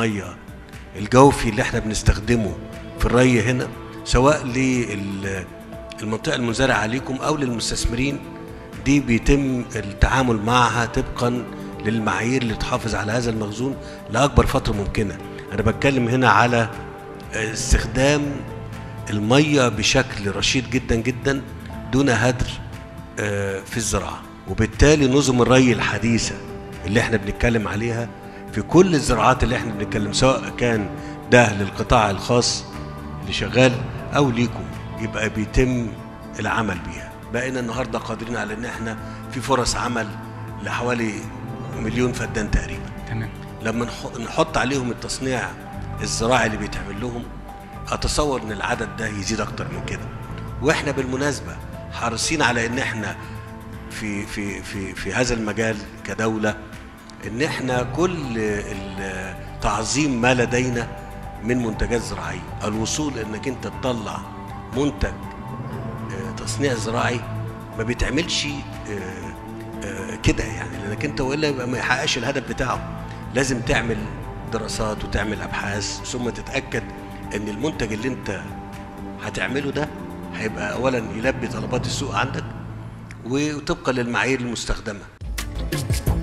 الميه الجوفي اللي احنا بنستخدمه في الري هنا سواء للمنطقه المنزرعه عليكم او للمستثمرين دي بيتم التعامل معها طبقا للمعايير اللي تحافظ على هذا المخزون لاكبر فتره ممكنه انا بتكلم هنا على استخدام الميه بشكل رشيد جدا جدا دون هدر آه، في الزراعه وبالتالي نظم الري الحديثه اللي احنا بنتكلم عليها في كل الزراعات اللي احنا بنتكلم سواء كان ده للقطاع الخاص اللي شغال او ليكم يبقى بيتم العمل بيها بقينا النهارده قادرين على ان احنا في فرص عمل لحوالي مليون فدان تقريبا تمام لما نح- نحط عليهم التصنيع الزراعي اللي بيتعمل لهم اتصور ان العدد ده يزيد اكتر من كده واحنا بالمناسبه حريصين على ان احنا في في في في هذا المجال كدوله ان احنا كل ال- تعظيم ما لدينا من منتجات زراعيه الوصول انك انت تطلع منتج آه، تصنيع زراعي ما بيتعملش آه، آه، كده يعني لانك انت والا يبقى ما يحققش الهدف بتاعه لازم تعمل دراسات وتعمل ابحاث ثم تتاكد ان المنتج اللي انت هتعمله ده هيبقى اولا يلبي طلبات السوق عندك وطبقا للمعايير المستخدمه